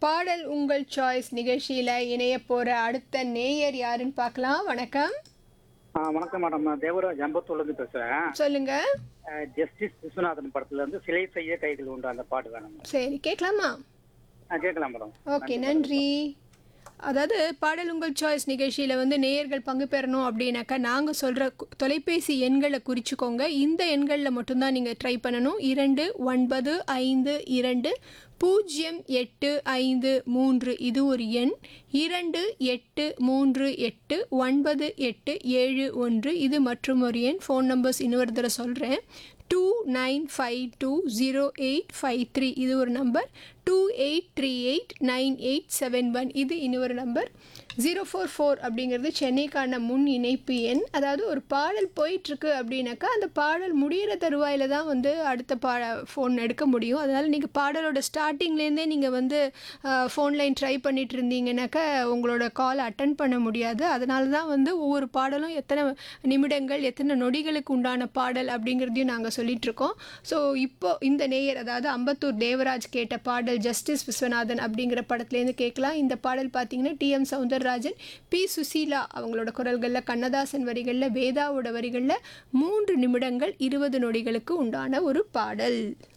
பாடல் உங்கள் சாய்ஸ் நிகழ்ச்சியில் இணைய போகிற அடுத்த நேயர் யாருன்னு பார்க்கலாம் வணக்கம் ஆ வணக்கம் மேடம் நான் தேவராஜ் அம்பத்தூர்லேருந்து பேசுகிறேன் சொல்லுங்க ஜஸ்டிஸ் விஸ்வநாதன் படத்துல இருந்து சிலை செய்ய கைகள் உண்டு அந்த பாட்டு வேணும் சரி கேட்கலாமா ஆ கேட்கலாம் மேடம் ஓகே நன்றி அதாவது பாடல் உங்கள் சாய்ஸ் நிகழ்ச்சியில் வந்து நேயர்கள் பங்கு பெறணும் அப்படின்னாக்கா நாங்கள் சொல்கிற தொலைபேசி எண்களை குறிச்சிக்கோங்க இந்த எண்களில் மட்டும்தான் நீங்கள் ட்ரை பண்ணணும் இரண்டு ஒன்பது ஐந்து இரண்டு பூஜ்ஜியம் எட்டு ஐந்து மூன்று இது ஒரு எண் இரண்டு எட்டு மூன்று எட்டு ஒன்பது எட்டு ஏழு ஒன்று இது மற்றும் ஒரு எண் ஃபோன் நம்பர்ஸ் இன்னொரு தடவை சொல்கிறேன் two nine five two zero eight five three இது ஒரு number two eight three eight nine eight seven one இது இன்னொரு நம்பர் ஜீரோ ஃபோர் ஃபோர் அப்படிங்கிறது சென்னைக்கான முன் இணைப்பு எண் அதாவது ஒரு பாடல் போயிட்டுருக்கு அப்படின்னாக்கா அந்த பாடல் முடிகிற தருவாயில் தான் வந்து அடுத்த பா ஃபோன் எடுக்க முடியும் அதனால் நீங்கள் பாடலோட ஸ்டார்டிங்லேருந்தே நீங்கள் வந்து ஃபோன் லைன் ட்ரை பண்ணிட்டு இருந்தீங்கன்னாக்கா உங்களோட கால் அட்டன் பண்ண முடியாது அதனால தான் வந்து ஒவ்வொரு பாடலும் எத்தனை நிமிடங்கள் எத்தனை நொடிகளுக்கு உண்டான பாடல் அப்படிங்கிறதையும் நாங்கள் சொல்லிகிட்ருக்கோம் ஸோ இப்போ இந்த நேயர் அதாவது அம்பத்தூர் தேவராஜ் கேட்ட பாடல் ஜஸ்டிஸ் விஸ்வநாதன் அப்படிங்கிற படத்துலேருந்து கேட்கலாம் இந்த பாடல் பார்த்தீங்கன்னா டிஎம் சவுந்தரராஜன் பி சுசீலா அவங்களோட குரல்களில் கண்ணதாசன் வரிகளில் வேதாவோட வரிகளில் மூன்று நிமிடங்கள் இருபது நொடிகளுக்கு உண்டான ஒரு பாடல்